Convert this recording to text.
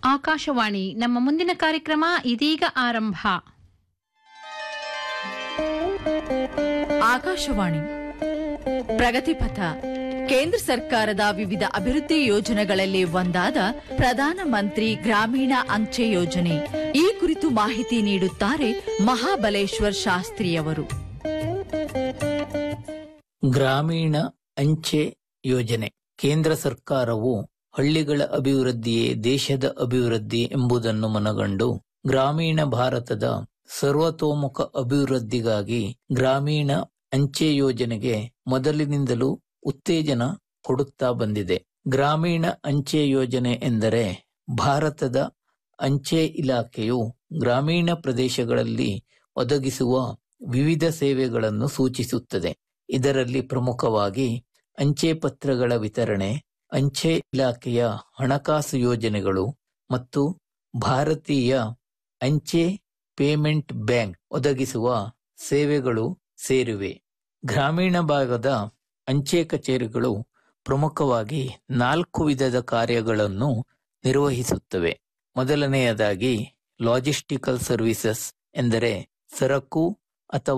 ಆಕಾಶವಾಣಿ ನಮ್ಮ ಮುಂದಿನ ಕಾರ್ಯಕ್ರಮ ಇದೀಗ ಆರಂಭ ಆಕಾಶವಾಣಿ ಪ್ರಗತಿಪಥ ಕೇಂದ್ರ ಸರ್ಕಾರದ ವಿವಿಧ ಅಭಿವೃದ್ಧಿ ಯೋಜನೆಗಳಲ್ಲಿ ಒಂದಾದ ಪ್ರಧಾನ ಮಂತ್ರಿ ಗ್ರಾಮೀಣ ಅಂಚೆ ಯೋಜನೆ ಈ ಕುರಿತು ಮಾಹಿತಿ ನೀಡುತ್ತಾರೆ ಮಹಾಬಲೇಶ್ವರ್ ಶಾಸ್ತ್ರಿಯವರು ಗ್ರಾಮೀಣ ಅಂಚೆ ಯೋಜನೆ ಕೇಂದ್ರ ಸರ್ಕಾರವು ಹಳ್ಳಿಗಳ ಅಭಿವೃದ್ಧಿಯೇ ದೇಶದ ಅಭಿವೃದ್ಧಿ ಎಂಬುದನ್ನು ಮನಗಂಡು ಗ್ರಾಮೀಣ ಭಾರತದ ಸರ್ವತೋಮುಖ ಅಭಿವೃದ್ಧಿಗಾಗಿ ಗ್ರಾಮೀಣ ಅಂಚೆ ಯೋಜನೆಗೆ ಮೊದಲಿನಿಂದಲೂ ಉತ್ತೇಜನ ಕೊಡುತ್ತಾ ಬಂದಿದೆ ಗ್ರಾಮೀಣ ಅಂಚೆ ಯೋಜನೆ ಎಂದರೆ ಭಾರತದ ಅಂಚೆ ಇಲಾಖೆಯು ಗ್ರಾಮೀಣ ಪ್ರದೇಶಗಳಲ್ಲಿ ಒದಗಿಸುವ ವಿವಿಧ ಸೇವೆಗಳನ್ನು ಸೂಚಿಸುತ್ತದೆ ಇದರಲ್ಲಿ ಪ್ರಮುಖವಾಗಿ ಅಂಚೆ ಪತ್ರಗಳ ವಿತರಣೆ ಅಂಚೆ ಇಲಾಖೆಯ ಹಣಕಾಸು ಯೋಜನೆಗಳು ಮತ್ತು ಭಾರತೀಯ ಅಂಚೆ ಪೇಮೆಂಟ್ ಬ್ಯಾಂಕ್ ಒದಗಿಸುವ ಸೇವೆಗಳು ಸೇರಿವೆ ಗ್ರಾಮೀಣ ಭಾಗದ ಅಂಚೆ ಕಚೇರಿಗಳು ಪ್ರಮುಖವಾಗಿ ನಾಲ್ಕು ವಿಧದ ಕಾರ್ಯಗಳನ್ನು ನಿರ್ವಹಿಸುತ್ತವೆ ಮೊದಲನೆಯದಾಗಿ ಲಾಜಿಸ್ಟಿಕಲ್ ಸರ್ವಿಸಸ್ ಎಂದರೆ ಸರಕು ಅಥವಾ